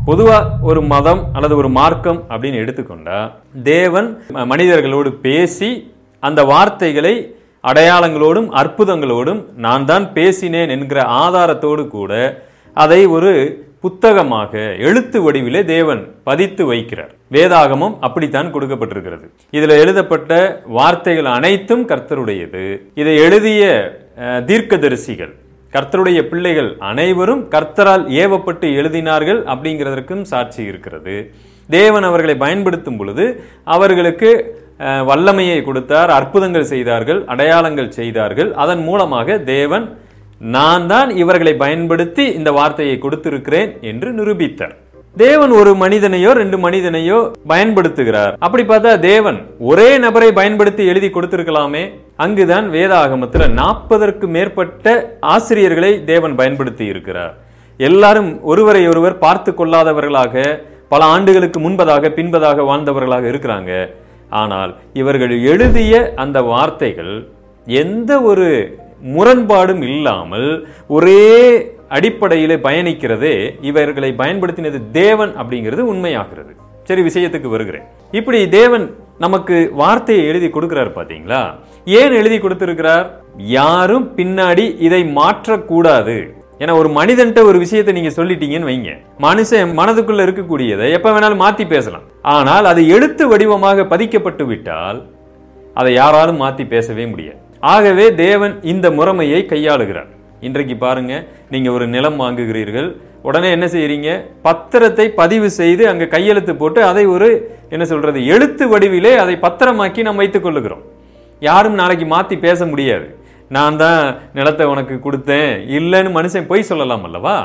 பொதுவா ஒரு மதம் அல்லது ஒரு மார்க்கம் அப்படின்னு எடுத்துக்கொண்டா தேவன் ம- மனிதர்களோடு பேசி அந்த வார்த்தைகளை அடையாளங்களோடும் அற்புதங்களோடும் நான் தான் பேசினேன் என்கிற ஆதாரத்தோடு கூட அதை ஒரு புத்தகமாக எழுத்து வடிவிலே தேவன் பதித்து வைக்கிறார் வேதாகமம் அப்படித்தான் கொடுக்கப்பட்டிருக்கிறது இதுல எழுதப்பட்ட வார்த்தைகள் அனைத்தும் கர்த்தருடையது இதை எழுதிய அஹ், தீர்க்கதரிசிகள் கர்த்தருடைய பிள்ளைகள் அனைவரும் கர்த்தரால் ஏவப்பட்டு எழுதினார்கள் அப்படிங்கிறதற்கும் சாட்சி இருக்கிறது தேவன் அவர்களை பயன்படுத்தும் பொழுது அவர்களுக்கு அஹ், வல்லமையை கொடுத்தார் அற்புதங்கள் செய்தார்கள் அடையாளங்கள் செய்தார்கள் அதன் மூலமாக தேவன் நான் தான் இவர்களை பயன்படுத்தி இந்த வார்த்தையை கொடுத்திருக்கிறேன் என்று நிரூபித்தார் தேவன் ஒரு மனிதனையோ ரெண்டு மனிதனையோ பயன்படுத்துகிறார் அப்படி பார்த்தா தேவன் ஒரே நபரை பயன்படுத்தி எழுதி கொடுத்திருக்கலாமே அங்குதான் வேதாகமத்துல நாற்பதற்கு மேற்பட்ட ஆசிரியர்களை தேவன் பயன்படுத்தி இருக்கிறார் எல்லாரும் ஒருவரை ஒருவர் பார்த்து கொள்ளாதவர்களாக பல ஆண்டுகளுக்கு முன்பதாக பின்பதாக வாழ்ந்தவர்களாக இருக்கிறாங்க ஆனால் இவர்கள் எழுதிய அந்த வார்த்தைகள் எந்த ஒரு முரண்பாடும் இல்லாமல் ஒரே அடிப்படையிலே பயணிக்கிறதே இவர்களை பயன்படுத்தினது தேவன் அப்படிங்கிறது உண்மையாகிறது சரி விஷயத்துக்கு வருகிறேன் இப்படி தேவன் நமக்கு வார்த்தையை எழுதி கொடுக்கிறார் பாத்தீங்களா ஏன் எழுதி கொடுத்திருக்கிறார் யாரும் பின்னாடி இதை மாற்றக்கூடாது ஏன்னா ஒரு மனிதன்ட்ட ஒரு விஷயத்தை நீங்க சொல்லிட்டீங்கன்னு வைங்க மனுஷன் மனதுக்குள்ள இருக்கக்கூடியதை எப்ப வேணாலும் மாத்தி பேசலாம் ஆனால் அது எழுத்து வடிவமாக பதிக்கப்பட்டு விட்டால் அதை யாராலும் மாத்தி பேசவே முடியாது ஆகவே தேவன் இந்த முறைமையை கையாளுகிறார் இன்றைக்கு பாருங்க நீங்க ஒரு நிலம் வாங்குகிறீர்கள் உடனே என்ன செய்யறீங்க பத்திரத்தை பதிவு செய்து அங்க கையெழுத்து போட்டு அதை ஒரு என்ன சொல்றது எழுத்து வடிவிலே அதை பத்திரமாக்கி நாம் வைத்துக் கொள்ளுகிறோம் யாரும் நாளைக்கு மாத்தி பேச முடியாது நான் தான் நிலத்தை உனக்கு கொடுத்தேன் இல்லைன்னு மனுஷன் பொய் சொல்லலாம் அல்லவா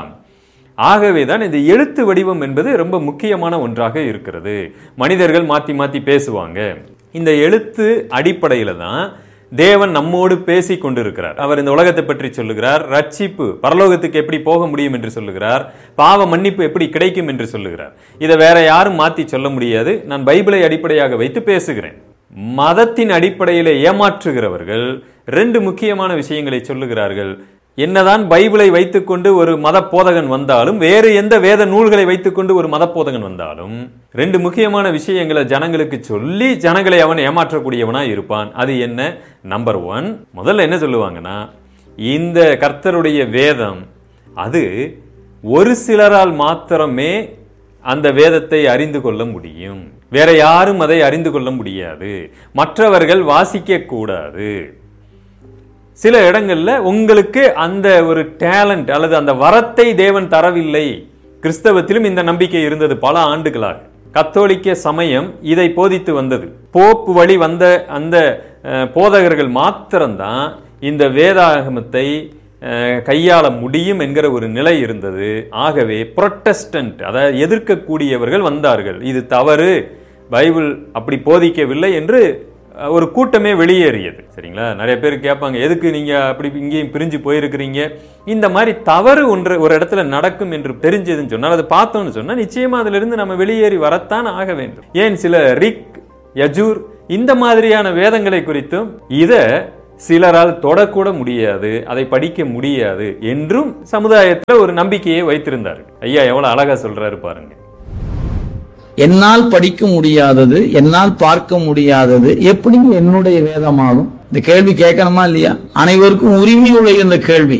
ஆகவே தான் இந்த எழுத்து வடிவம் என்பது ரொம்ப முக்கியமான ஒன்றாக இருக்கிறது மனிதர்கள் மாத்தி மாத்தி பேசுவாங்க இந்த எழுத்து அடிப்படையில தான் தேவன் நம்மோடு பேசி கொண்டிருக்கிறார் அவர் இந்த உலகத்தை பற்றி சொல்லுகிறார் ரட்சிப்பு பரலோகத்துக்கு எப்படி போக முடியும் என்று சொல்லுகிறார் பாவ மன்னிப்பு எப்படி கிடைக்கும் என்று சொல்லுகிறார் இதை வேற யாரும் மாத்தி சொல்ல முடியாது நான் பைபிளை அடிப்படையாக வைத்து பேசுகிறேன் மதத்தின் அடிப்படையில் ஏமாற்றுகிறவர்கள் ரெண்டு முக்கியமான விஷயங்களை சொல்லுகிறார்கள் என்னதான் பைபிளை வைத்துக்கொண்டு ஒரு மத போதகன் வந்தாலும் வேறு எந்த வேத நூல்களை வைத்துக்கொண்டு ஒரு மத போதகன் வந்தாலும் ரெண்டு முக்கியமான விஷயங்களை ஜனங்களுக்கு சொல்லி ஜனங்களை அவன் ஏமாற்றக்கூடியவனா இருப்பான் அது என்ன நம்பர் ஒன் முதல்ல என்ன சொல்லுவாங்கன்னா இந்த கர்த்தருடைய வேதம் அது ஒரு சிலரால் மாத்திரமே அந்த வேதத்தை அறிந்து கொள்ள முடியும் வேற யாரும் அதை அறிந்து கொள்ள முடியாது மற்றவர்கள் வாசிக்க கூடாது சில இடங்கள்ல உங்களுக்கு அந்த ஒரு டேலண்ட் அல்லது அந்த வரத்தை தேவன் தரவில்லை கிறிஸ்தவத்திலும் இந்த நம்பிக்கை இருந்தது பல ஆண்டுகளாக கத்தோலிக்க சமயம் இதை போதித்து வந்தது போப்பு வழி வந்த அந்த அஹ், போதகர்கள் மாத்திரம்தான் இந்த வேதாகமத்தை அஹ், கையாள முடியும் என்கிற ஒரு நிலை இருந்தது ஆகவே புரொட்டஸ்டன்ட் அதாவது எதிர்க்கக்கூடியவர்கள் வந்தார்கள் இது தவறு பைபிள் அப்படி போதிக்கவில்லை என்று அஹ், ஒரு கூட்டமே வெளியேறியது சரிங்களா நிறைய பேர் கேட்பாங்க எதுக்கு நீங்க அப்படி இங்கேயும் பிரிஞ்சு போயிருக்கிறீங்க இந்த மாதிரி தவறு ஒன்று ஒரு இடத்துல நடக்கும் என்று தெரிஞ்சதுன்னு சொன்னால் அதை பார்த்தோம்னு சொன்னா நிச்சயமா அதுல இருந்து நம்ம வெளியேறி வரத்தான் ஆக வேண்டும் ஏன் சில ரிக் யஜூர் இந்த மாதிரியான வேதங்களை குறித்தும் இத சிலரால் தொடக்கூட முடியாது அதை படிக்க முடியாது என்றும் சமுதாயத்துல ஒரு நம்பிக்கையை வைத்திருந்தார்கள் ஐயா எவ்வளவு அழகா சொல்றாரு பாருங்க என்னால் படிக்க முடியாதது என்னால் பார்க்க முடியாதது எப்படி என்னுடைய வேதமாகும் இந்த கேள்வி கேட்கணுமா இல்லையா அனைவருக்கும் உரிமையுடைய இந்த கேள்வி